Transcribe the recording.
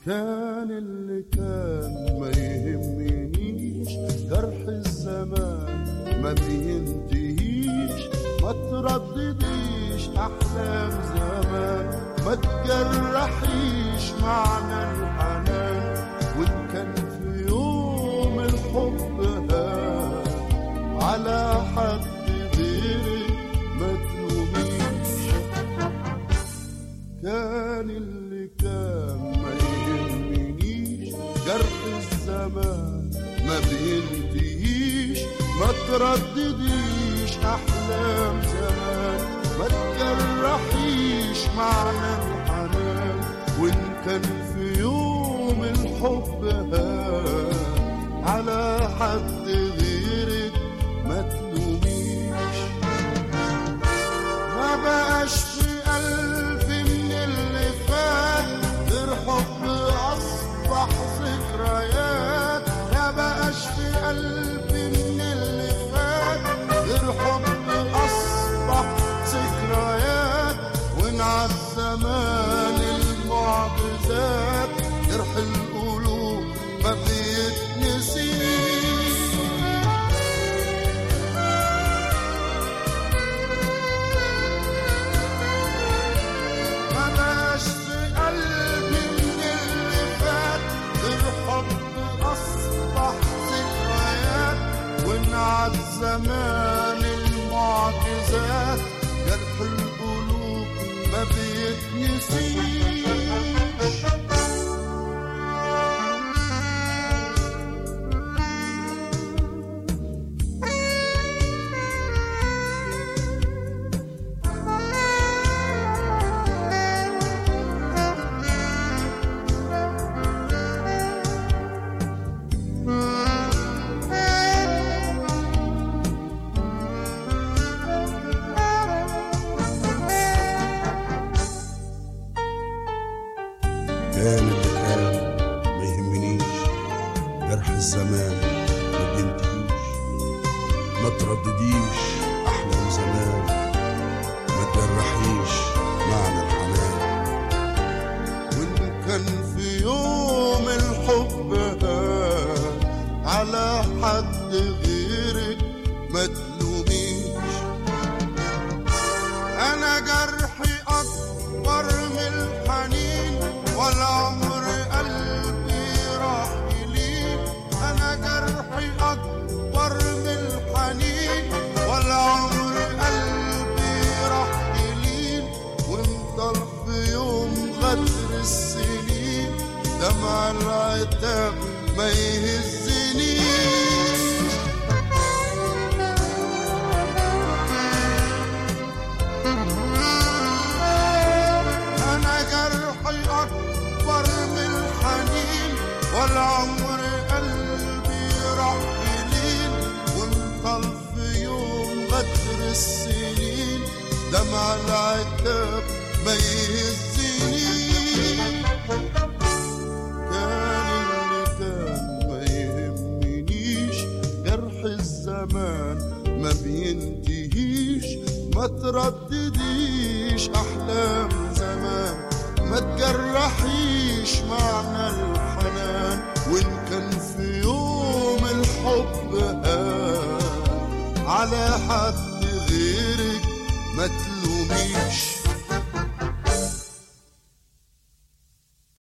كان اللي كان ما يهمنيش جرح الزمان ما بينتهيش ما تردديش احلام زمان ما تجرحيش معنى الحنان وان كان في يوم الحب هان على حد غيرك ما تلوميش كان اللي كان ما يهمنيش جرح الزمان ما بينتهيش ما تردديش احلام زمان ما تجرحيش معنى الحنان وان كان في يوم الحب هان على حد غيرك ما تلوميش ما بقاش في قلبي من اللي فات غير حب اصبح ذكريات ما بقاش في قلبي من اللي فات غير حب اصبح ذكريات ونعى الزمان المعجزات جرح القلوب ما بيتنسيش ما بقاش في قلبي من اللي فات غير حب اصبح ذكريات ونعى الزمان المعجزات جرح القلوب ما بيتنسيش كان اللي كان ما يهمنيش جرح الزمان ما بينتهيش ما تردديش احلام زمان ما تجرحيش معنى الحنان وان كان في يوم الحب هان على حد غيرك ما تلوميش انا جرحي اكبر من الحنين والعمر قلبي راح يلين انا جرحي اكبر من الحنين والعمر قلبي راح يلين ونضل في يوم غدر السنين دمع العتاب ما يهزنيش انا جرحي اكبر من الحنين والعمر قلبي راح يلين وانطل في يوم غدر السنين دمع العتاب ما يهزنيش كان اللي كان ما يهمنيش جرح الزمان ما بينتهيش ما تردديش احلام زمان ما تجرحيش معنى الحنان وان كان في يوم الحب هان على حد غيرك ما تلوميش